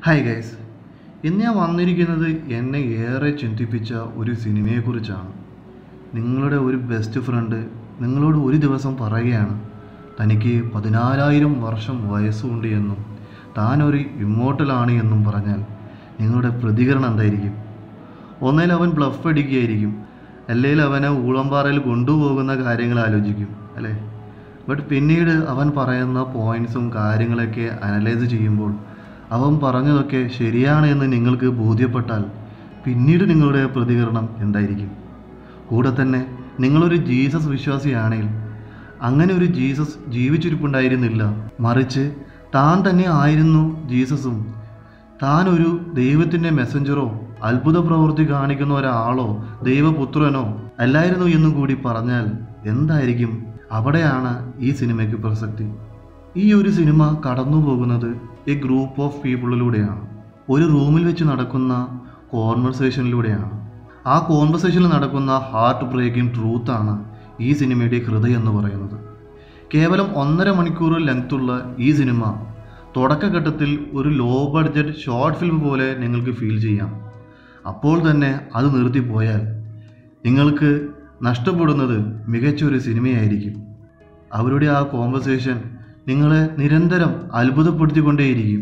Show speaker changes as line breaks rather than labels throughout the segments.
hi guys ഇന്ന് ഞാൻ വന്നിരിക്കുന്നത് എന്നെ ഏറെ ചിന്തിപ്പിച്ച ഒരു സിനിമയെക്കുറിച്ചാണ് നിങ്ങളുടെ ഒരു ബെസ്റ്റ് ഫ്രണ്ട് നിങ്ങളോട് ഒരു ദിവസം പറയുകയാണ് തനിക്ക് പതിനാലായിരം വർഷം വയസ്സുണ്ട് എന്നും താൻ ഒരു ഇമ്മോട്ടലാണ് എന്നും പറഞ്ഞാൽ നിങ്ങളുടെ പ്രതികരണം എന്തായിരിക്കും ഒന്നേൽ അവൻ ബ്ലഫ് അടിക്കുകയായിരിക്കും അല്ലെങ്കിൽ അവനെ ഊളംപാറയിൽ കൊണ്ടുപോകുന്ന കാര്യങ്ങൾ ആലോചിക്കും അല്ലേ ബട്ട് പിന്നീട് അവൻ പറയുന്ന പോയിൻറ്സും കാര്യങ്ങളൊക്കെ അനലൈസ് ചെയ്യുമ്പോൾ അവൻ പറഞ്ഞതൊക്കെ ശരിയാണ് എന്ന് നിങ്ങൾക്ക് ബോധ്യപ്പെട്ടാൽ പിന്നീട് നിങ്ങളുടെ പ്രതികരണം എന്തായിരിക്കും കൂടെ തന്നെ നിങ്ങളൊരു ജീസസ് വിശ്വാസിയാണെങ്കിൽ അങ്ങനെ ഒരു ജീസസ് ജീവിച്ചിരിപ്പുണ്ടായിരുന്നില്ല മറിച്ച് താൻ തന്നെ ആയിരുന്നു ജീസസും താൻ ഒരു ദൈവത്തിൻ്റെ മെസ്സഞ്ചറോ അത്ഭുത പ്രവൃത്തി കാണിക്കുന്ന ഒരാളോ ദൈവപുത്രനോ അല്ലായിരുന്നു എന്നും കൂടി പറഞ്ഞാൽ എന്തായിരിക്കും അവിടെയാണ് ഈ സിനിമയ്ക്ക് പ്രസക്തി ഈ ഒരു സിനിമ കടന്നു പോകുന്നത് എ ഗ്രൂപ്പ് ഓഫ് പീപ്പിളിലൂടെയാണ് ഒരു റൂമിൽ വെച്ച് നടക്കുന്ന കോൺവെർസേഷനിലൂടെയാണ് ആ കോൺവെർസേഷനിൽ നടക്കുന്ന ഹാർട്ട് ബ്രേക്കിംഗ് ട്രൂത്താണ് ഈ സിനിമയുടെ ഹൃദയം എന്ന് പറയുന്നത് കേവലം ഒന്നര മണിക്കൂർ ലെങ്ത്തുള്ള ഈ സിനിമ തുടക്കഘട്ടത്തിൽ ഒരു ലോ ബഡ്ജറ്റ് ഷോർട്ട് ഫിലിം പോലെ നിങ്ങൾക്ക് ഫീൽ ചെയ്യാം അപ്പോൾ തന്നെ അത് നിർത്തിപ്പോയാൽ നിങ്ങൾക്ക് നഷ്ടപ്പെടുന്നത് മികച്ചൊരു സിനിമയായിരിക്കും അവരുടെ ആ കോൺവെർസേഷൻ നിങ്ങളെ നിരന്തരം അത്ഭുതപ്പെടുത്തിക്കൊണ്ടേയിരിക്കും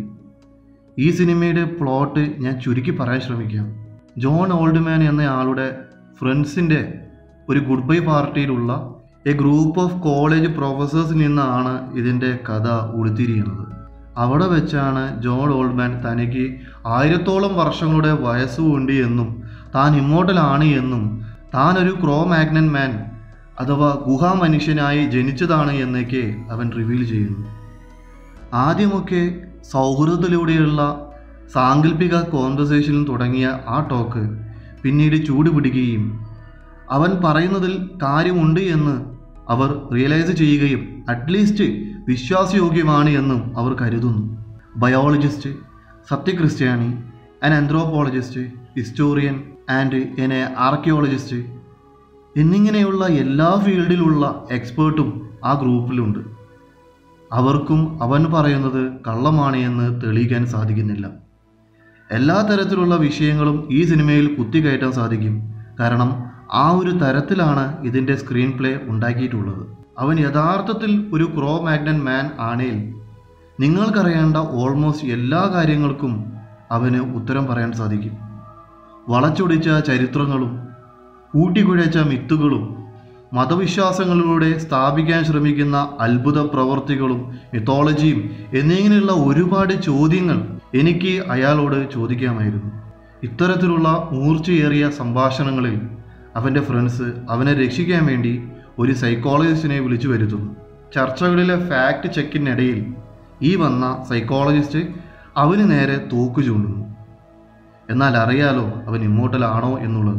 ഈ സിനിമയുടെ പ്ലോട്ട് ഞാൻ ചുരുക്കി പറയാൻ ശ്രമിക്കാം ജോൺ ഓൾഡ്മാൻ എന്ന ആളുടെ ഫ്രണ്ട്സിൻ്റെ ഒരു ഗുഡ് ബൈ പാർട്ടിയിലുള്ള എ ഗ്രൂപ്പ് ഓഫ് കോളേജ് പ്രൊഫസേഴ്സിൽ നിന്നാണ് ഇതിൻ്റെ കഥ ഉടുത്തിരിക്കുന്നത് അവിടെ വെച്ചാണ് ജോൺ ഓൾഡ്മാൻ തനിക്ക് ആയിരത്തോളം വർഷങ്ങളുടെ വയസ്സുണ്ട് എന്നും താൻ ഇമ്മോട്ടലാണ് എന്നും താൻ ഒരു ക്രോ മാഗ്നൻ മാൻ അഥവാ ഗുഹാ മനുഷ്യനായി ജനിച്ചതാണ് എന്നൊക്കെ അവൻ റിവീൽ ചെയ്യുന്നു ആദ്യമൊക്കെ സൗഹൃദത്തിലൂടെയുള്ള സാങ്കല്പിക കോൺവെർസേഷനിൽ തുടങ്ങിയ ആ ടോക്ക് പിന്നീട് ചൂട് പിടിക്കുകയും അവൻ പറയുന്നതിൽ കാര്യമുണ്ട് എന്ന് അവർ റിയലൈസ് ചെയ്യുകയും അറ്റ്ലീസ്റ്റ് വിശ്വാസയോഗ്യമാണ് എന്നും അവർ കരുതുന്നു ബയോളജിസ്റ്റ് സത്യക്രിസ്ത്യാനി an anthropologist historian and an a archaeologist എന്നിങ്ങനെയുള്ള എല്ലാ ഫീൽഡിലുള്ള എക്സ്പേർട്ടും ആ ഗ്രൂപ്പിലുണ്ട് അവർക്കും അവൻ പറയുന്നത് കള്ളമാണ് എന്ന് തെളിയിക്കാൻ സാധിക്കുന്നില്ല എല്ലാ തരത്തിലുള്ള വിഷയങ്ങളും ഈ സിനിമയിൽ കുത്തിക്കയറ്റാൻ സാധിക്കും കാരണം ആ ഒരു തരത്തിലാണ് ഇതിൻ്റെ സ്ക്രീൻ പ്ലേ ഉണ്ടാക്കിയിട്ടുള്ളത് അവൻ യഥാർത്ഥത്തിൽ ഒരു ക്രോ മാഗ്നൻ മാൻ ആണേൽ നിങ്ങൾക്കറിയേണ്ട ഓൾമോസ്റ്റ് എല്ലാ കാര്യങ്ങൾക്കും അവന് ഉത്തരം പറയാൻ സാധിക്കും വളച്ചൊടിച്ച ചരിത്രങ്ങളും കൂട്ടിക്കുഴച്ച മിത്തുകളും മതവിശ്വാസങ്ങളിലൂടെ സ്ഥാപിക്കാൻ ശ്രമിക്കുന്ന അത്ഭുത പ്രവർത്തികളും മിത്തോളജിയും എന്നിങ്ങനെയുള്ള ഒരുപാട് ചോദ്യങ്ങൾ എനിക്ക് അയാളോട് ചോദിക്കാമായിരുന്നു ഇത്തരത്തിലുള്ള മൂർച്ചയേറിയ സംഭാഷണങ്ങളിൽ അവൻ്റെ ഫ്രണ്ട്സ് അവനെ രക്ഷിക്കാൻ വേണ്ടി ഒരു സൈക്കോളജിസ്റ്റിനെ വിളിച്ചു വരുത്തുന്നു ചർച്ചകളിലെ ഫാക്ട് ചെക്കിനിടയിൽ ഈ വന്ന സൈക്കോളജിസ്റ്റ് അവന് നേരെ തോക്കു ചൂണ്ടുന്നു എന്നാൽ അറിയാലോ അവൻ ഇമ്മോട്ടലാണോ എന്നുള്ളത്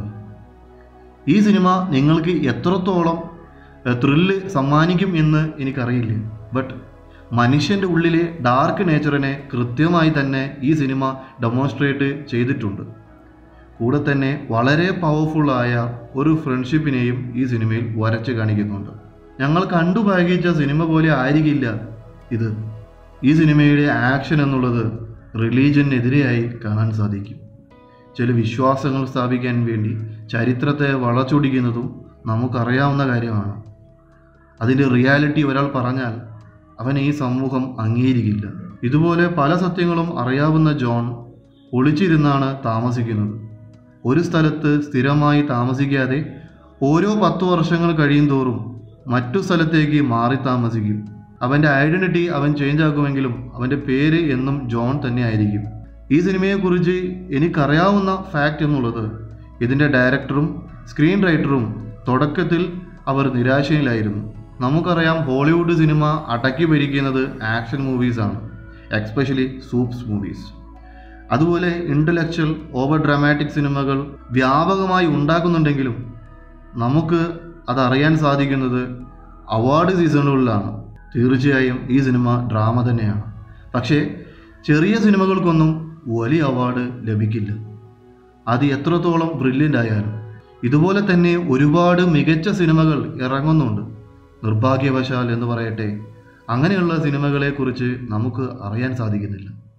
ഈ സിനിമ നിങ്ങൾക്ക് എത്രത്തോളം ത്രില്ല് സമ്മാനിക്കും എന്ന് എനിക്കറിയില്ല ബട്ട് മനുഷ്യൻ്റെ ഉള്ളിലെ ഡാർക്ക് നേച്ചറിനെ കൃത്യമായി തന്നെ ഈ സിനിമ ഡെമോൺസ്ട്രേറ്റ് ചെയ്തിട്ടുണ്ട് കൂടെ തന്നെ വളരെ പവർഫുള്ളായ ഒരു ഫ്രണ്ട്ഷിപ്പിനെയും ഈ സിനിമയിൽ വരച്ച് കാണിക്കുന്നുണ്ട് ഞങ്ങൾ കണ്ടു ഭാഗിച്ച സിനിമ പോലെ ആയിരിക്കില്ല ഇത് ഈ സിനിമയുടെ ആക്ഷൻ എന്നുള്ളത് റിലീജിയനെതിരെയായി കാണാൻ സാധിക്കും ചില വിശ്വാസങ്ങൾ സ്ഥാപിക്കാൻ വേണ്ടി ചരിത്രത്തെ വളച്ചൊടിക്കുന്നതും നമുക്കറിയാവുന്ന കാര്യമാണ് അതിൻ്റെ റിയാലിറ്റി ഒരാൾ പറഞ്ഞാൽ അവൻ ഈ സമൂഹം അംഗീകരിക്കില്ല ഇതുപോലെ പല സത്യങ്ങളും അറിയാവുന്ന ജോൺ ഒളിച്ചിരുന്നാണ് താമസിക്കുന്നത് ഒരു സ്ഥലത്ത് സ്ഥിരമായി താമസിക്കാതെ ഓരോ പത്തു വർഷങ്ങൾ കഴിയും തോറും മറ്റു സ്ഥലത്തേക്ക് മാറി താമസിക്കും അവൻ്റെ ഐഡൻറ്റിറ്റി അവൻ ചേഞ്ച് ആക്കുമെങ്കിലും അവൻ്റെ പേര് എന്നും ജോൺ തന്നെ ആയിരിക്കും ഈ സിനിമയെക്കുറിച്ച് എനിക്കറിയാവുന്ന ഫാക്റ്റ് എന്നുള്ളത് ഇതിൻ്റെ ഡയറക്ടറും സ്ക്രീൻ റൈറ്ററും തുടക്കത്തിൽ അവർ നിരാശയിലായിരുന്നു നമുക്കറിയാം ഹോളിവുഡ് സിനിമ അടക്കി ഭരിക്കുന്നത് ആക്ഷൻ മൂവീസാണ് എക്സ്പെഷ്യലി സൂപ്സ് മൂവീസ് അതുപോലെ ഇൻ്റലക്ച്വൽ ഓവർ ഡ്രാമാറ്റിക് സിനിമകൾ വ്യാപകമായി ഉണ്ടാക്കുന്നുണ്ടെങ്കിലും നമുക്ക് അതറിയാൻ സാധിക്കുന്നത് അവാർഡ് സീസണുകളിലാണ് തീർച്ചയായും ഈ സിനിമ ഡ്രാമ തന്നെയാണ് പക്ഷേ ചെറിയ സിനിമകൾക്കൊന്നും വലിയ അവാർഡ് ലഭിക്കില്ല അത് എത്രത്തോളം ബ്രില്യൻ്റ് ആയാലും ഇതുപോലെ തന്നെ ഒരുപാട് മികച്ച സിനിമകൾ ഇറങ്ങുന്നുണ്ട് നിർഭാഗ്യവശാൽ എന്ന് പറയട്ടെ അങ്ങനെയുള്ള സിനിമകളെക്കുറിച്ച് നമുക്ക് അറിയാൻ സാധിക്കുന്നില്ല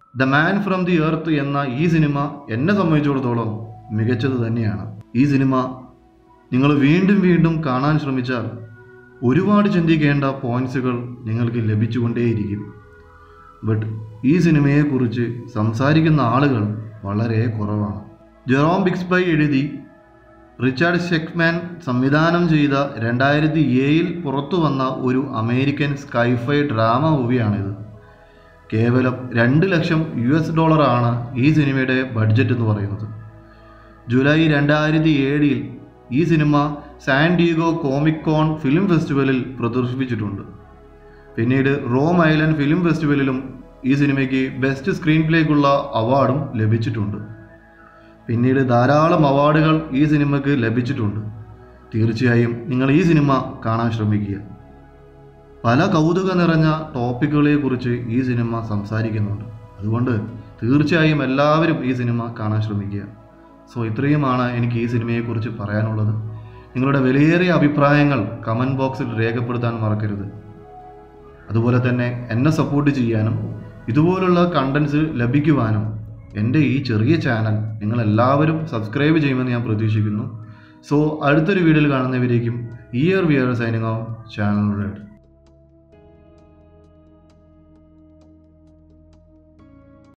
the man from the earth എന്ന ഈ സിനിമ എന്നെ സംബന്ധിച്ചിടത്തോളം മികച്ചത് തന്നെയാണ് ഈ സിനിമ നിങ്ങൾ വീണ്ടും വീണ്ടും കാണാൻ ശ്രമിച്ചാൽ ഒരുപാട് ചിന്തിക്കേണ്ട പോയിന്റ്സുകൾ നിങ്ങൾക്ക് ലഭിച്ചുകൊണ്ടേയിരിക്കും ബട്ട് ഈ സിനിമയെക്കുറിച്ച് സംസാരിക്കുന്ന ആളുകൾ വളരെ കുറവാണ് ജെറോം ബിക്സ്ബൈ എഴുതി റിച്ചാർഡ് ഷെക്മാൻ സംവിധാനം ചെയ്ത രണ്ടായിരത്തി ഏഴിൽ പുറത്തു വന്ന ഒരു അമേരിക്കൻ സ്കൈഫൈ ഡ്രാമ മൂവിയാണിത് കേവലം രണ്ട് ലക്ഷം യു എസ് ഡോളറാണ് ഈ സിനിമയുടെ ബഡ്ജറ്റ് എന്ന് പറയുന്നത് ജൂലൈ രണ്ടായിരത്തി ഏഴിൽ ഈ സിനിമ San Diego Comic Con film ഫെസ്റ്റിവലിൽ പ്രദർശിപ്പിച്ചിട്ടുണ്ട് പിന്നീട് റോം ഐലൻഡ് ഫിലിം ഫെസ്റ്റിവലിലും ഈ സിനിമയ്ക്ക് ബെസ്റ്റ് സ്ക്രീൻ പ്ലേക്കുള്ള അവാർഡും ലഭിച്ചിട്ടുണ്ട് പിന്നീട് ധാരാളം അവാർഡുകൾ ഈ സിനിമയ്ക്ക് ലഭിച്ചിട്ടുണ്ട് തീർച്ചയായും നിങ്ങൾ ഈ സിനിമ കാണാൻ ശ്രമിക്കുക പല കൗതുക നിറഞ്ഞ ടോപ്പിക്കുകളെക്കുറിച്ച് ഈ സിനിമ സംസാരിക്കുന്നുണ്ട് അതുകൊണ്ട് തീർച്ചയായും എല്ലാവരും ഈ സിനിമ കാണാൻ ശ്രമിക്കുക സോ ഇത്രയുമാണ് എനിക്ക് ഈ സിനിമയെക്കുറിച്ച് പറയാനുള്ളത് നിങ്ങളുടെ വിലയേറിയ അഭിപ്രായങ്ങൾ കമൻറ്റ് ബോക്സിൽ രേഖപ്പെടുത്താൻ മറക്കരുത് അതുപോലെ തന്നെ എന്നെ സപ്പോർട്ട് ചെയ്യാനും ഇതുപോലുള്ള കണ്ടൻസ് ലഭിക്കുവാനും എൻ്റെ ഈ ചെറിയ ചാനൽ നിങ്ങൾ എല്ലാവരും സബ്സ്ക്രൈബ് ചെയ്യുമെന്ന് ഞാൻ പ്രതീക്ഷിക്കുന്നു സോ അടുത്തൊരു വീഡിയോയിൽ കാണുന്നവരേക്കും ഇയർ വിയർ സൈനിങ് ഓഫ് ചാനൽ റെഡ്